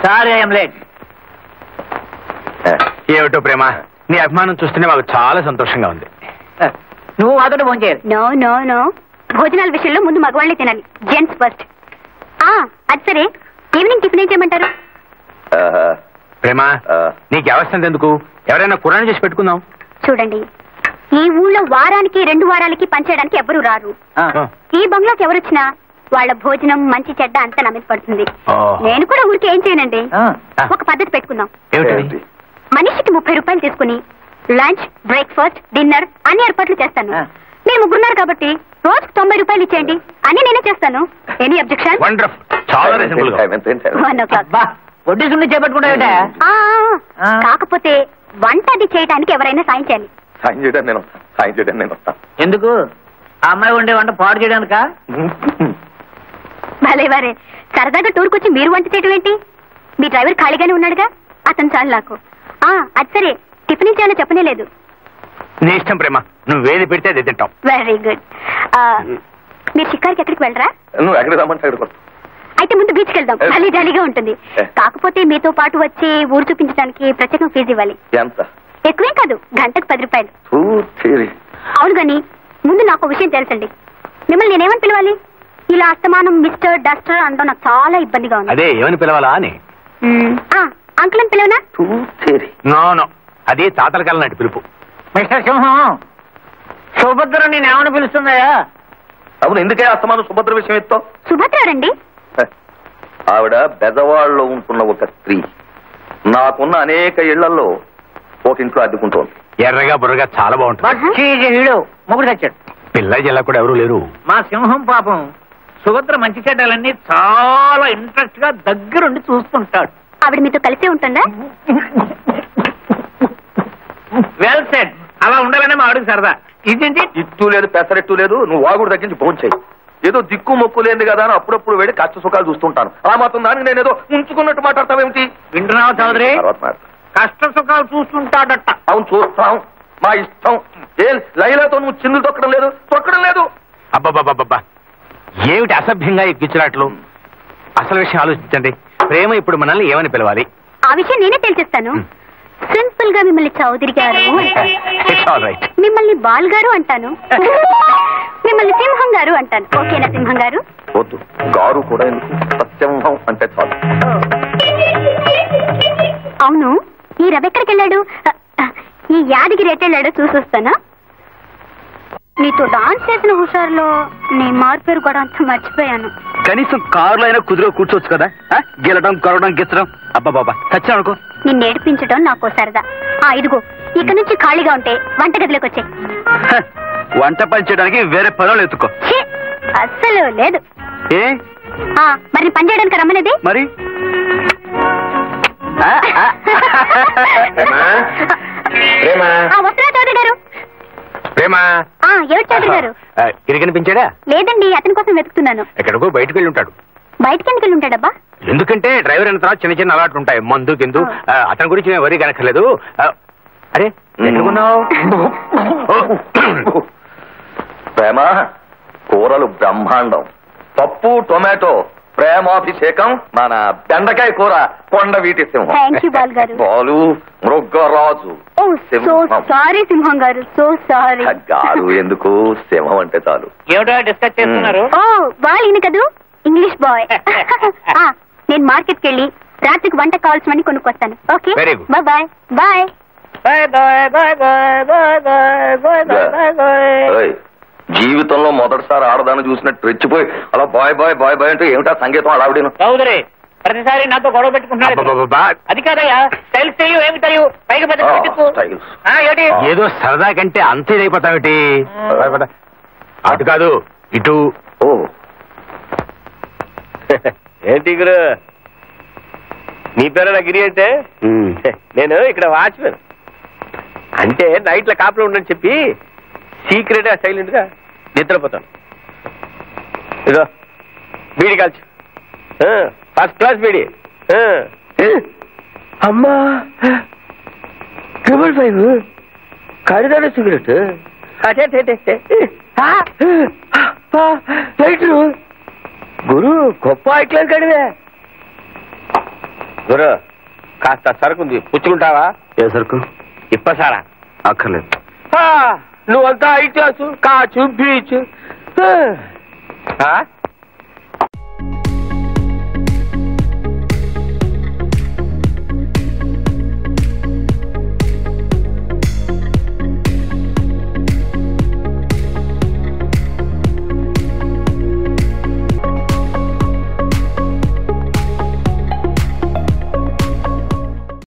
Sorry I'm late ఏమిటో ప్రేమ నీ అభిమానం చూస్తేనే మాకు చాలా సంతోషంగా ఉంది నువ్వు మాతో ఫోన్ చేయరు నో నో నో భోజనాల విషయంలో ముందు మగవాళ్ళే తినాలి జెంట్స్ ఫస్ట్ ఆ అది సరే ఈవినింగ్ టిఫిన్ ఏం చేయమంటారు ప్రేమ నీకు అవస్థ ఎందుకు ఎవరైనా కురాన్ చేసి పెట్టుకుందాం చూడండి ఈ ఊళ్ళో వారానికి రెండు వారాలకి పనిచేయడానికి ఎవరు రారు ఆ. ఈ బంగ్లాకి ఎవరొచ్చినా వాళ్ళ భోజనం మంచి చెడ్డ అంతా నమ్మిది పడుతుంది ఓ. నేను కూడా ఊరికి ఏం చేయనండి ఆ. ఒక పద్ధతి పెట్టుకుందాం ఏమిటది మనిషికి ముప్పై రూపాయలు తీసుకుని లంచ్ బ్రేక్ఫాస్ట్ డిన్నర్ అన్ని ఏర్పాట్లు చేస్తాను ఆ. మీరు ముగ్గురున్నారు కాబట్టి రోజుకు తొంభై రూపాయలు ఇచ్చేయండి అని నేనే చేస్తాను ఎనీ అబ్జెక్షన్ వండర్ఫుల్ చాలా రీజనబుల్ గా వన్ ఓ క్లాక్ బా వడ్డీసుండి చేపట్టుకుంటావుట ఆ, ఆ. కాకపోతే వంట అది చేయడానికి ఎవరైనా సాయం చేయాలి సాయం చేయడానికి నేను వస్తాను సాయం చేయడానికి నేను వస్తాను ఎందుకు ఆ అమ్మాయి ఉండే వంట పాడు చేయడానికా భలే వారే సరదాగా టూర్కి వచ్చి మీరు వంట చేయడం ఏంటి మీ డ్రైవర్ ఖాళీగానే ఉన్నాడుగా అతను చాలు నాకు ఆ అది సరే టిఫిన్ చేయాలో చెప్పనే లేదు నీ ఇష్టం ప్రేమ నువ్వు వేది పెడితే అది తింటాం వెరీ గుడ్ మీరు షికార్కి ఎక్కడికి వెళ్ళరా నువ్వు ఎక్కడికి రమ్మంటే అక్కడికి వస్తాను అయితే ముందు బీచ్కి వెళ్దాం భలే జాలీగా ఉంటుంది కాకపోతే మీతో పాటు వచ్చి ఊరు చూపించడానికి ప్రత్యేకం ఫీజు ఇవ్వాలి ఎంత ఎక్కువేం కాదు గంటకు పది రూపాయలు తూ తీరి. అవును గాని ముందు నాకు ఒక విషయం తెలుసండి మిమ్మల్ని నేనేమని పిలవాలి ఇలా అస్తమానం మిస్టర్ డస్టర్ అనడం నాకు చాలా ఇబ్బందిగా ఉంది అదే ఏమని పిలవాలా అని మ్మ్. ఆ, అంకుల్ అని పిలవనా తూ తీరి. నో నో అది తాతల కాలం నాటి పిలుపు మిస్టర్ సింహం సుభద్ర నేను ఏమని పిలుస్తుందయ్యా అవును ఎందుకే అస్తమానం సుభద్ర విషయం ఎత్తావు సుభద్రారండి హ. ఆవిడ బెజవాడలో ఉంటున్న ఒక స్త్రీ నాకున్న అనేక ఇళ్లలో ఒక ఇంట్లో అద్దెకుంటోంది ఎర్రగా బుర్రగా చాలా బాగుంటుంది బట్ షీఈ్ హీరో మొగుడు చచ్చాడు పిల్ల జిల్లా కూడా ఎవరు లేరు మా సింహం పాపం సుభద్ర మంచి చెడ్డలన్నీ చాలా ఇంట్రెస్ట్ గా దగ్గరుండి చూస్తుంటాడు ఆవిడ మీతో కలిసే ఉంటుందా వెల్ సెడ్ అలా ఉండాలనే మా ఆవిడకి సరదా ఇదేంటి ఇట్టు లేదు పెసరెట్టు లేదు నువ్వు వాగుడు తగ్గించి భోంచేయి ఏదో దిక్కు మొక్కు లేని కదా అని అప్పుడప్పుడు వెళ్ళి కష్ట సుఖాలు చూస్తుంటాను ఆ మాత్రం దానికి నేను ఏదో ఉంచుకున్నట్టు మాట్లాడతావేమిటి వింటున్నావు చౌదరి తర్వాత మాట్లాడతా. కష్ట సుఖాలు చూస్తుంటాడట అవును చూస్తాం మా ఇష్టం ఏ లైలాతో నువ్వు చిన్నులు తొక్కడం లేదు తొక్కడం లేదు అబ్బబ్బబ్బబ్బా ఏమిటి అసభ్యంగా ఈ గిచ్చులాట్లు అసలు విషయం ఆలోచించండి ప్రేమ ఇప్పుడు మనల్ని ఏమని పిలవాలి ఆ విషయం నేనే తెలిసిస్తాను సింపుల్ గా మిమ్మల్ని చౌదరి గారు అంటాను ఇట్స్ ఆల్ రైట్ మిమ్మల్ని బాల్ గారు అంటాను మిమ్మల్ని సింహం గారు అంటాను ఓకేనా సింహం గారు వద్దు గారు కూడా ఎందుకు సత్యంహం అంటే చాలు అవును ఈ రవి ఎక్కడికి వెళ్ళాడు అ, అ, ఈ యాదగిరి ఎటు వెళ్ళాడో చూసొస్తానా నీతో డాన్స్ చేసిన హుషారులో నీ మార్పేరు కూడా అంతా మర్చిపోయాను కనీసం కారులో అయినా కుదురు కూర్చోవచ్చు కదా ఆ? గెలడం కొరవడం గిచ్చడం అబ్బా బాబా చచ్చా అనుకో నిన్ను ఏడిపించడం నాకు సరదా ఆ ఇదిగో ఇక నుంచి ఖాళీగా ఉంటే వంటగదిలోకి వచ్చే హ, వంట పని చేయడానికి వేరే పనులు ఎత్తుకో అస్సలు లేదు ఏ ఆ మరి నీ పని చేయడానికి రమ్మనేది మరి ఆ, ఆ. ప్రేమ ఆ, వస్తున్నా చౌదరి గారు ప్రేమ ఆ ఏమిటి చౌదరి గారు ఆ, ఇది కనిపించాడా లేదండి అతని కోసం వెతుకుతున్నాను ఎక్కడికో బయటకు వెళ్ళి ఉంటాడు బయటికి ఎందుకు వెళ్ళి ఉంటాడబ్బా ఎందుకంటే డ్రైవర్ అయిన తర్వాత చిన్న చిన్న అలవాట్లు ఉంటాయి మందు కిందు ఆ, అతని గురించి మేము వరి కనక్కర్లేదు ఆ, అరే ఎక్కడున్నావు ప్రేమ కూరలు బ్రహ్మాండం పప్పు టొమాటో ప్రేమాభిషేకం మన బెండకాయ కూర కొండ వీటి సింహం Thank you, బాలు గారు. బాలు మృగరాజు ఓ సో సింహం. సారీ సింహం గారు సో సారీ గారు ఎందుకు సింహం అంటే చాలు ఏమిటో డిస్కస్ చేస్తున్నారు ఓ బాయ్ ఈయన కదూ ఇంగ్లీష్ బాయ్ ఆ, నేను మార్కెట్కి వెళ్ళి రాత్రికి వంట కావాల్సినవన్నీ కొనుక్కొస్తాను okay Very good. Bye bye bye bye bye bye bye bye bye bye bye bye ఓయ్, జీవితంలో మొదటిసారి ఆడదాన్ని చూసినట్టు రెచ్చిపోయి అలా బాయ్ బాయ్ బాయ్ బాయ్ అంటే ఏమిటా సంగీతం అలావిడేను చౌదరి ప్రతిసారి నాతో గొడవ పెట్టుకుంటున్నాడు అబ్బబ్బబ్బబ్బా. అది కాదయ్యా స్టైల్స్ తెలియవు ఏమి తెలియవు పైగా పెద్ద ఆ, క్రిటిక్కు. స్టైల్స్. ఆ, ఏమిటి ఏదో సరదా కంటే అంత ఇదైపోతావేటి అటు కాదు ఇటు ఓ ఏంటి గురు నీ పేరు నా గిరి అంటే నేను ఇక్కడ వాచ్మెన్ అంటే నైట్ లో కాపులో ఉండని చెప్పి సీక్రెట్ గా సైలెంట్ గా నిద్రపోతాను ఇదో బీడి కాల్చు ఫస్ట్ క్లాస్ బీడి ఆ. అమ్మా ట్రిపుల్ ఫైవ్ ఖరీదైన సిగరెట్ అదే అదే, అదే, అదే. ఆ, ఆ, లైట్లు గురు గొప్ప ఐట్లేదు కడివే గురు కాస్త సరుకుంది పుచ్చుకుంటావా ఏ సరుకు ఇప్పసారా అక్కర్లేదు నువ్వంతా ఐటాసు కాచు బీచ్ ఆ,